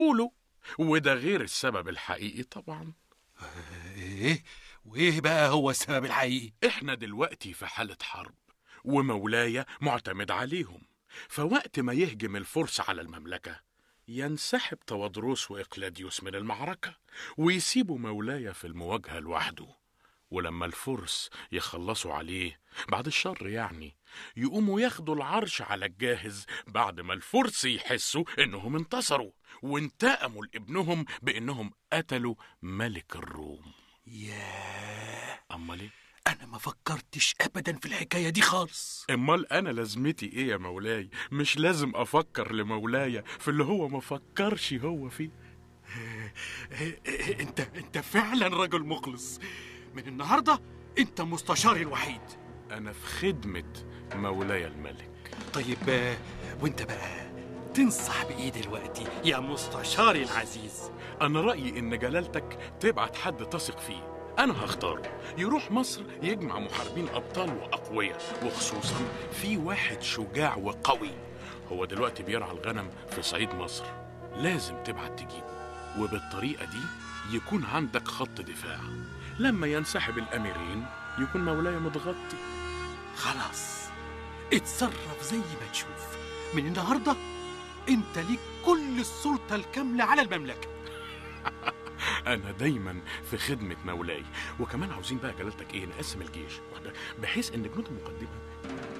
قولوا وده غير السبب الحقيقي طبعا ايه وايه بقى هو السبب الحقيقي احنا دلوقتي في حالة حرب ومولاي معتمد عليهم فوقت ما يهجم الفرس على المملكة ينسحب توادروس وإقلاديوس من المعركة ويسيبوا مولاي في المواجهة لوحده ولما الفرس يخلصوا عليه بعد الشر يعني يقوموا ياخدوا العرش على الجاهز بعد ما الفرس يحسوا انهم انتصروا وانتقموا لابنهم بانهم قتلوا ملك الروم ياه امال ايه انا ما فكرتش ابدا في الحكايه دي خالص امال انا لازمتي ايه يا مولاي مش لازم افكر لمولاي في اللي هو ما فكرش هو فيه انت انت فعلا رجل مخلص من النهارده انت مستشاري الوحيد انا في خدمة مولاي الملك طيب آه، وانت بقى تنصح بايه دلوقتي يا مستشاري العزيز انا رأيي ان جلالتك تبعت حد تثق فيه انا هختاره يروح مصر يجمع محاربين ابطال واقوياء وخصوصا في واحد شجاع وقوي هو دلوقتي بيرعى الغنم في صعيد مصر لازم تبعت تجيبه وبالطريقة دي يكون عندك خط دفاع لما ينسحب الاميرين يكون مولاي متغطي خلاص اتصرف زي ما تشوف من النهارده انت ليك كل السلطه الكامله على المملكه انا دايما في خدمه مولاي وكمان عاوزين بقى جلالتك ايه نقسم الجيش واحدة بحيث ان جنود المقدمه